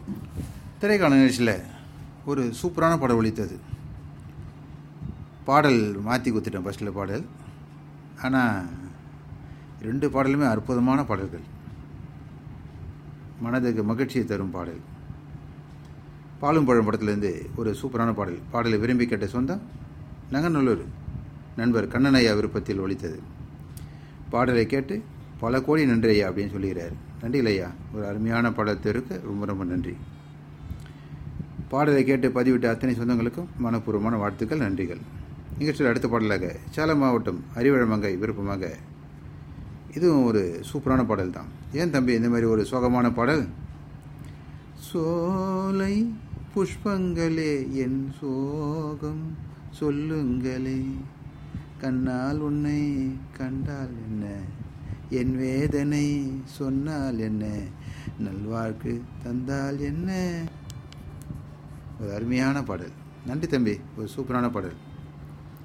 திரைக்கால நிகழ்ச்சியில் ஒரு சூப்பரான படம் ஒழித்தது பாடல் மாற்றி கொடுத்துட்டேன் ஃபஸ்ட்டில் பாடல் ஆனால் ரெண்டு பாடலுமே அற்புதமான பாடல்கள் மனதுக்கு மகிழ்ச்சியை தரும் பாடல் பாலும் பழம் படத்துலேருந்து ஒரு சூப்பரான பாடல் பாடலை விரும்பி கேட்ட சொந்தம் நங்கநல்லூர் நண்பர் கண்ணனையா விருப்பத்தில் ஒழித்தது பாடலை கேட்டு பல கோடி நன்றி ஐயா அப்படின்னு சொல்லுகிறார் நன்றி ஐயா ஒரு அருமையான பாடத்திற்கு ரொம்ப ரொம்ப நன்றி பாடலை கேட்டு பதிவிட்ட அத்தனை சொந்தங்களுக்கும் மனப்பூர்வமான வாழ்த்துக்கள் நன்றிகள் நிகழ்ச்சியில் அடுத்த பாடலாக சேலம் மாவட்டம் அறிவழமங்கை விருப்பமாக இதுவும் ஒரு சூப்பரான பாடல் தான் ஏன் தம்பி இந்த மாதிரி ஒரு சோகமான பாடல் சோலை புஷ்பங்களே என் சோகம் சொல்லுங்களே கண்ணால் உன்னை கண்டால் என்ன என் வேதனை சொன்னால் என்ன நல்வாழ்க்கு தந்தால் என்ன ஒரு அருமையான பாடல் நன்றி தம்பி ஒரு சூப்பரான பாடல்